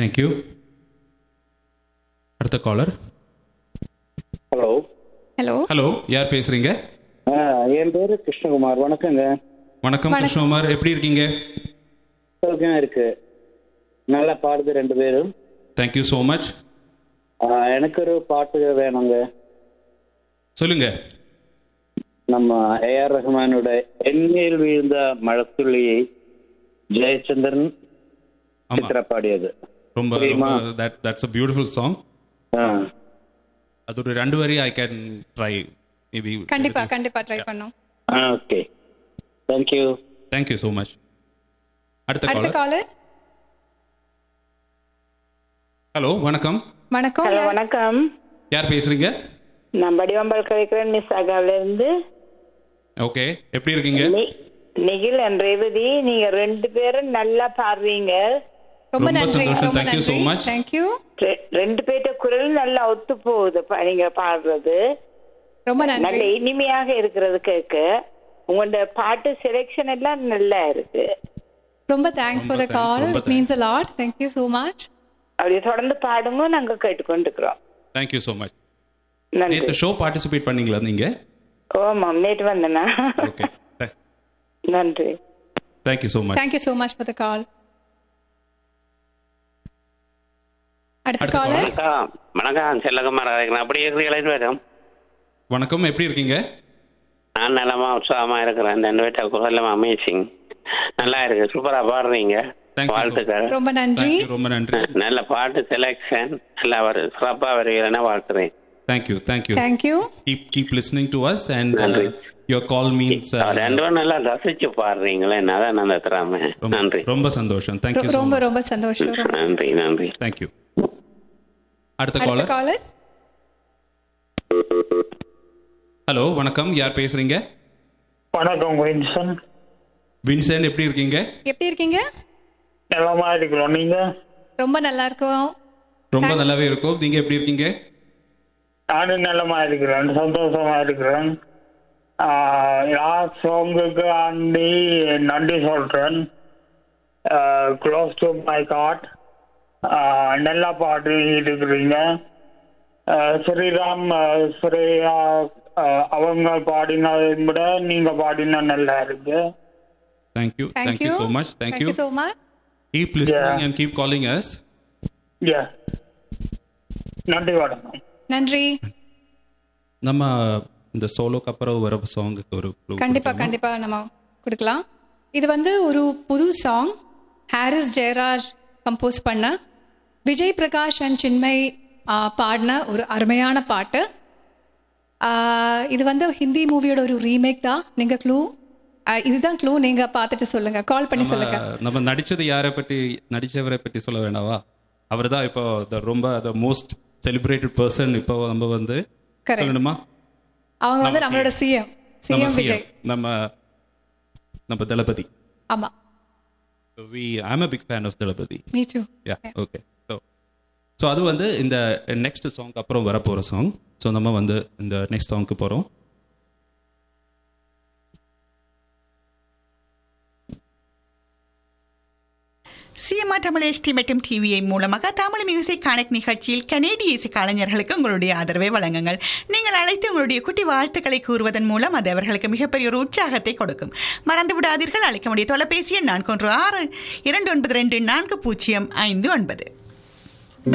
Thank you அடுத்த collar hello hello hello யார் பேசுறீங்க என் பேரு கிருஷ்ணகுமார் வணக்கங்க வணக்கம் கிருஷ்ணகுமார் எப்படி இருக்கீங்க சௌக்கியம் இருக்கு நல்லா பாடுது ரெண்டு பேரும் தேங்க்யூ ஸோ மச் ஆ, எனக்கு ஒரு பாட்டு வேணுங்க சொல்லுங்க நம்ம ஏஆர் ரஹ்மானோட எண்ணெயில் வீழ்ந்த மழத்துள்ளியை ஜெயச்சந்திரன் ஆமா சித்ரா பாடியது ரொம்ப தெரியுமா? That that's a beautiful song ah. அது ஒரு ரெண்டு வரி ஐ கேன் ட்ரை மேபி கண்டிப்பா கண்டிப்பா ட்ரை பண்ணோம் ஆ okay thank you thank you so much அடுத்த அடுத்த காலர் காலர் ஹலோ வணக்கம் வணக்கம் ஹலோ யார்? வணக்கம் யார் பேசுறீங்க நான் வடிவம்பல் கலைக்கிறேன் மிஸ் அகாவில இருந்து ஓகே எப்படி இருக்கீங்க நி- நிகில் and ரேவதி நீங்க ரெண்டு பேரும் நல்லா பாடுறீங்க ரொம்ப ரொம்ப நன்றி சந்தோஷம். ரொம்ப Thank you so நன்றி much. தேங்க்யூ ரெ- ரெண்டு பேர்ட்ட குரல் நல்லா ஒத்து போகுது ப- நீங்க பாடுறது ரொம்ப நல்ல நன்றி இனிமையாக இருக்கிறது கேட்க உங்களோட பாட்டு செலெக்ஷன் எல்லாம் நல்லா இருக்கு ரொம்ப தேங்க்ஸ் ஃபார் த ரொம்ப thanks, கால் ரொம்ப it means a lot thank you so much அப்படியே தொடர்ந்து பாடுங்க நாங்க கேட்டுக்கொண்டிருக்கிறோம் தேங்க்யூ ஸோ மச் நன்றி நேற்று ஷோ பார்ட்டிசிபேட் பண்ணீங்களா நீங்க ஓமாம் நேற்று வந்தனா ஓகே நன்றி thank you so much thank you so much for the call அடுத்த அடுத்த காலர் வணக்கம் வணக்கம் செல்லகுமார் இருக்கிறேன் அப்படி இருக்கிறீங்களா மேடம் வணக்கம் எப்படி இருக்கீங்க நான் நலமா உற்சாகமா இருக்கிறேன் ரெண்டு பேர்ட்ட குரலும் அமேசிங் நல்லா இருக்கு சூப்பரா பாடுறீங்க Thank you so வாழ்த்துக்கள் ரொம்ப நன்றி Thank you, ரொம்ப நன்றி நல்ல பாட்டு செலெக்ஷன் நல்லா வரு சிறப்பா வருவீங்கன்னு வாழ்த்துறேன் thank you thank you thank you keep keep listening to us and uh, நன்றி. your call means uh, ரெண்டு பேரும் நல்லா ரசிச்சு பாடுறீங்களே அதான் அந்த திறமை ரொம்ப- நன்றி ரொம்ப சந்தோஷம் தேங்க்யூ ஸோ ரொம்ப மச் ரொம்ப சந்தோஷம் ரொம்ப- நன்றி நன்றி தேங்க்யூ அடுத்த அடுத்த காலர் காலர் ஹலோ வணக்கம் யார் பேசுறீங்க வணக்கம் வின்சன் வின்சென்ட் எப்படி இருக்கீங்க எப்படி இருக்கீங்க நலமா இருக்கிறோம் நீங்க ரொம்ப நல்லா இருக்கும் ரொம்ப நல்லாவே இருக்கும் நீங்க எப்படி இருக்கீங்க நானும் நலமா இருக்கிறேன் சந்தோஷமா இருக்கிறேன் லாஸ்ட் சாங்குக்கு அண்டி நன்றி சொல்றேன் க்ளோஸ் டு மை காட் நல்லா பாட்டு இருக்கிறீங்க ஆஹ் ஸ்ரீராம் ஆஹ் ஸ்ரேயா ஆஹ் அவங்க பாடினதை விட நீங்க பாடினா நல்லா இருக்கு thank you thank you so much thank you thank you so much keep listening Yeah. And keep calling us Yeah. நன்றி வணக்கம் நன்றி நம்ம இந்த சோலோக்கு அப்புறம் வர சாங்குக்கு ஒரு clue கண்டிப்பா கொடுக்கலாமா? கண்டிப்பா நம்ம கொடுக்கலாம் இது வந்து ஒரு புது சாங் ஹாரிஸ் ஜெயராஜ் கம்போஸ் பண்ண விஜய் பிரகாஷ் அண்ட் சின்மய் ஆ, பாடின ஒரு அருமையான பாட்டு ஆ, இது வந்து ஹிந்தி மூவியோட ஒரு ரீமேக் தான் நீங்க க்ளூ இதுதான் க்ளூ நீங்க பார்த்துட்டு சொல்லுங்க கால் பண்ணி சொல்லுங்க நம்ம- நம்ம நடிச்சது யாரை பற்றி நடிச்சவரை பற்றி சொல்ல வேண்டாவா அவர் தான் இப்போ the ரொம்ப த மோஸ்ட் செலிப்ரேட்டட் பர்சன் இப்போ நம்ம வந்து Correct. சொல்லணுமா அவங்க வந்து நம்ம நம்மளோட சிஎம் நம்ம சிஎம் விஜய் CM, நம்ம நம்ம தளபதி ஆமா we I'm a big fan of Thalapathy me too yeah okay so so அது வந்து இந்த நெக்ஸ்ட் சாங் அப்புறம் வரப்போகிற சாங் ஸோ நம்ம வந்து இந்த நெக்ஸ்ட் சாங்க்கு போகிறோம் சிஎம்ஆர் தமிழ் எஸ்டி மற்றும் டிவிஐ மூலமாக தமிழ் மியூசிக் கனெக்ட் நிகழ்ச்சியில் கனேடிய இசை கலைஞர்களுக்கு உங்களுடைய ஆதரவை வழங்குங்கள் நீங்கள் அழைத்து உங்களுடைய குட்டி வாழ்த்துக்களை கூறுவதன் மூலம் அது அவர்களுக்கு மிகப்பெரிய ஒரு உற்சாகத்தை கொடுக்கும் மறந்து விடாதீர்கள் அழைக்க முடிய தொலைபேசி எண் நான்கு ஒன்று ஆறு இரண்டு ஒன்பது ரெண்டு நான்கு பூஜ்ஜியம் ஐந்து ஒன்பது